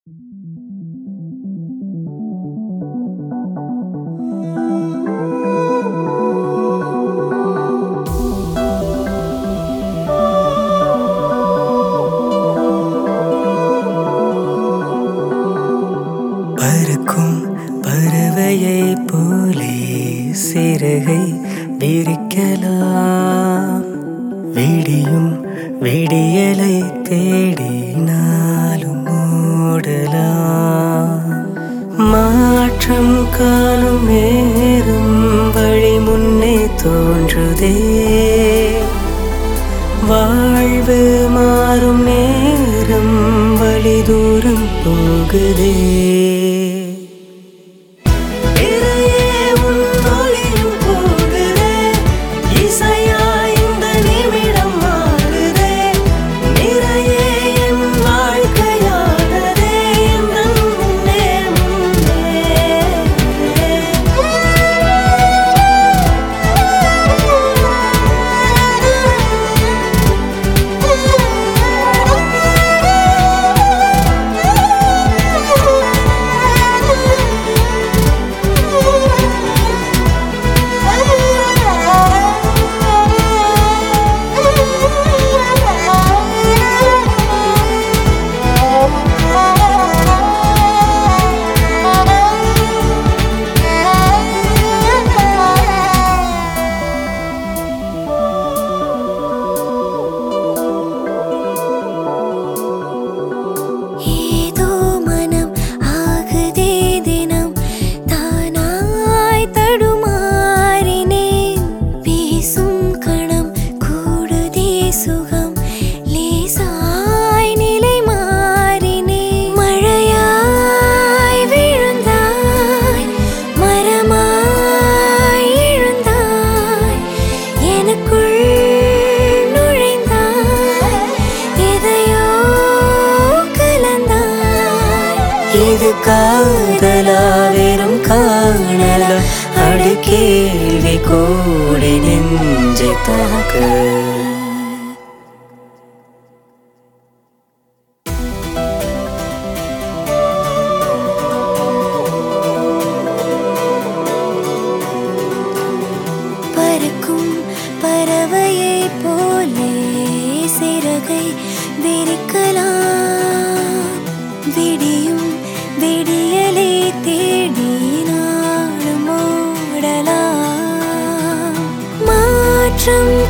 பறக்கும் பறவையை போலே சிறகை விரிக்கலாம் விடியும் விடியலை தேடி நாளும் ஓடலாம் மாற்றம் காணும் நேரம் வழி முன்னே தோன்றுதே வாழ்வு மாறும் நேரம் வழி தூரம் போகுதே இறையே உன் ஒளியும் போகுதே, இசையாய் இந்த நிமிடம் மாறுதே. நிறையே என் வாழ்க்கையானதே, எந்தன் முன்னே ஏதோ மனம் ஆகுதே தினம் தானாய் தடுமாறினேன் பேசும் கணம் கூடுதே சுகம் லேசாய் நிலை மாறினேன் மழையாய் விழுந்தாய் மரமாய் எழுந்தாய் எனக்குள் நுழைந்தாய் எதையோ கலந்தாய் இது காதலா வெறும் காணலா அடி கேள்வி கூடி நெஞ்சை தாக்க பறக்கும் பறவையை போலே சிறகை விரிக்கலாம் விடியும் விடியலை தேடி நாளும் ஓடலாம் மாற்றம்